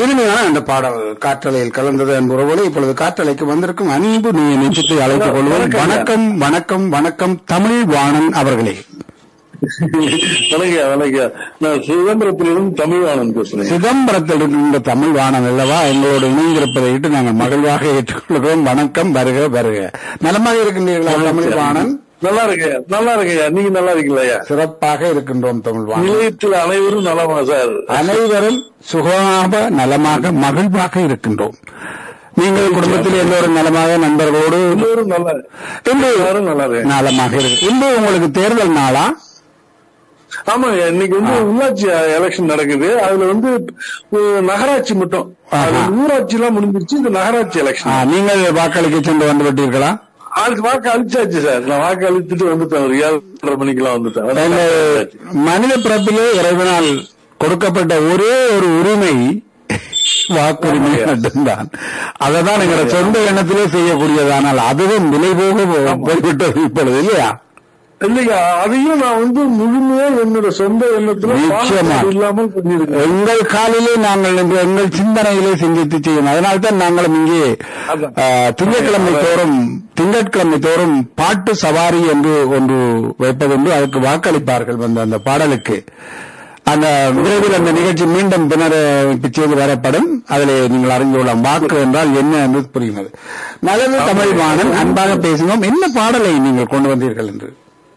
இனிமையான அந்த பாடல் காற்றலையில் கலந்தது என்பவர்களே இப்பொழுது காற்றலைக்கு வந்திருக்கும் அன்பு நீ நெஞ்சத்தை அழைத்துக் கொள்வோம் வணக்கம் வணக்கம் வணக்கம் தமிழ் வாணன் அவர்களே வணக்கம் வணக்கம் நான் சுதந்திரத்திலிருந்து தமிழ்வாணன் பேசுறேன் சிதம்பரத்தில் இருக்கின்ற தமிழ் வாணன் அல்லவா எங்களோடு இணைந்திருப்பதை இட்டு நாங்கள் மகிழ்வாக ஏற்றுக்கொள்கிறோம் வணக்கம் வருக வருக நலமாக இருக்கின்றீர்களா தமிழ் வாணன் நல்லா இருக்கு நல்லா இருக்குயா நீங்க நல்லா இருக்கீங்களா சிறப்பாக இருக்கின்றோம் தமிழ் வாணன் நிலையத்தில் அனைவரும் நலமா சார் அனைவரும் சுகமாக நலமாக மகிழ்வாக இருக்கின்றோம் நீங்கள் குடும்பத்தில் எல்லோரும் நலமாக நண்பர்களோடு எல்லோரும் நல்லா இன்று எல்லாரும் நல்லா இருக்கு நலமாக இருக்கு இன்று உங்களுக்கு தேர்தல் நாளா ஆமா இன்னைக்கு வந்து உள்ளாட்சி எலெக்ஷன் நடக்குது அதுல வந்து அஹ், நகராட்சி மட்டும் அது ஆஹா. ஊராட்சி எல்லாம் முடிஞ்சிருச்சு இந்த நகராட்சி ஆ, எலெக்ஷன் நீங்கள் வாக்களிக்க சென்று வந்து விட்டீர்களா அதுக்கு வாக்கு அழிச்சாச்சு சார் நான் வாக்கு அழித்துட்டு வந்துட்டேன் ஒரு ஏழரை மணிக்கெல்லாம் வந்துட்டேன் எங்கள் மனித பிறப்பிலே இறைவனால் கொடுக்கப்பட்ட ஒரே ஒரு உரிமை வாக்குரிமை ஆமாய்யா. மட்டும்தான் அததான் எங்களோட சொந்த எண்ணத்திலே செய்யக்கூடியதானால் அதுவும் விலை போக போ- போய்விட்டது இப்பொழுது இல்லையா இல்லையா அதையும் நான் வந்து முழுமையா என்னோட சொந்த எண்ணத்துல நிச்சயமா. பாகுபாடு இல்லாமல் பண்ணிருக்கேன் எங்கள் காலிலே நாங்கள் நின்று எங்கள் சிந்தனையிலே சிந்தித்து செய்யும் அதனால்தான் நாங்களும் இங்கே அதான். ஆ, திங்கட்கிழமை தோறும் திங்கட்கிழமை தோறும் பாட்டு சவாரி என்று ஒன்று வைப்பதுண்டு அதுக்கு வாக்களிப்பார்கள் வந்து அந்த பாடலுக்கு அந்த விரைவில் அந்த நிகழ்ச்சி மீண்டும் புனரமைப்பு செய்து வரப்படும் அதிலே நீங்கள் அறிந்து கொள்ளலாம் வாக்கு என்றால் என்ன என்று புரிகிறது நல்லது தமிழ் வாணன் அன்பாக பேசினோம் என்ன பாடலை நீங்கள் கொண்டு வந்தீர்கள் என்று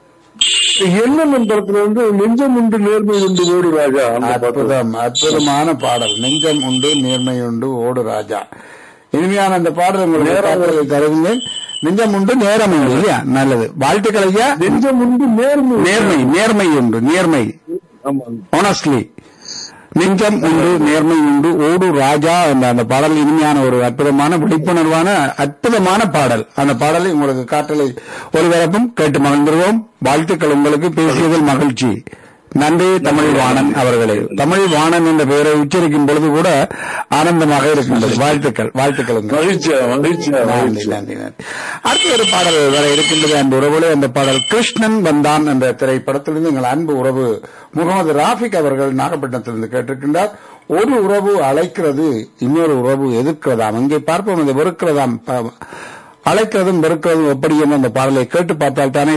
என்ன மந்திரத்துல வந்து நெஞ்சம் உண்டு நேர்மை உண்டு ஓடு ராஜா அந்த பாட்டு அற்புதம் அற்புதமான பாடல் நெஞ்சம் உண்டு நேர்மை உண்டு ஓடு ராஜா இனிமையான அந்த பாடல் உங்களுக்கு நேரம் பாடலை தருவீங்க நெஞ்சம் உண்டு நேரம் உண்டு இல்லையா நல்லது வாழ்த்துக்கள் ஐயா நெஞ்சம் உண்டு நேர்மை உண்டு. நேர்மை நேர்மை உண்டு நேர்மை ஆமா ஆனஸ்ட்லி நெஞ்சம் உண்டு நேர்மை உண்டு ஓடு ராஜா என்ற அந்த பாடல் இனிமையான ஒரு அற்புதமான விழிப்புணர்வான அற்புதமான பாடல் அந்த பாடலை உங்களுக்கு காற்றலை ஒருவரப்பும் கேட்டு மகிழ்ந்துருவோம் வாழ்த்துக்கள் உங்களுக்கு பேசியதில் மகிழ்ச்சி நன்றி தமிழ் வாணன் அவர்களே தமிழ் வாணன் என்ற பெயரை உச்சரிக்கும் பொழுது கூட ஆனந்தமாக இருக்கின்றது வாழ்த்துக்கள் வாழ்த்துக்கள் உங்களுக்கு. மகிழ்ச்சியா மகிழ்ச்சியா நன்றி மகிழ்ச்சி நன்றி நன்றி அடுத்த ஒரு பாடல் வர இருக்கின்றது அந்த உறவுகளே அந்த பாடல் கிருஷ்ணன் வந்தான் என்ற திரைப்படத்திலிருந்து எங்கள் அன்பு உறவு முகமது ராஃபிக் அவர்கள் நாகப்பட்டினத்திலிருந்து கேட்டிருக்கின்றார் ஒரு உறவு அழைக்கிறது இன்னொரு உறவு எதிர்க்கிறதாம் இங்கே பார்ப்போம் அது வெறுக்கிறதாம் ப- அழைக்கிறதும் வெறுக்கிறதும் எப்படி என்று அந்த பாடலை கேட்டு பார்த்தால் தானே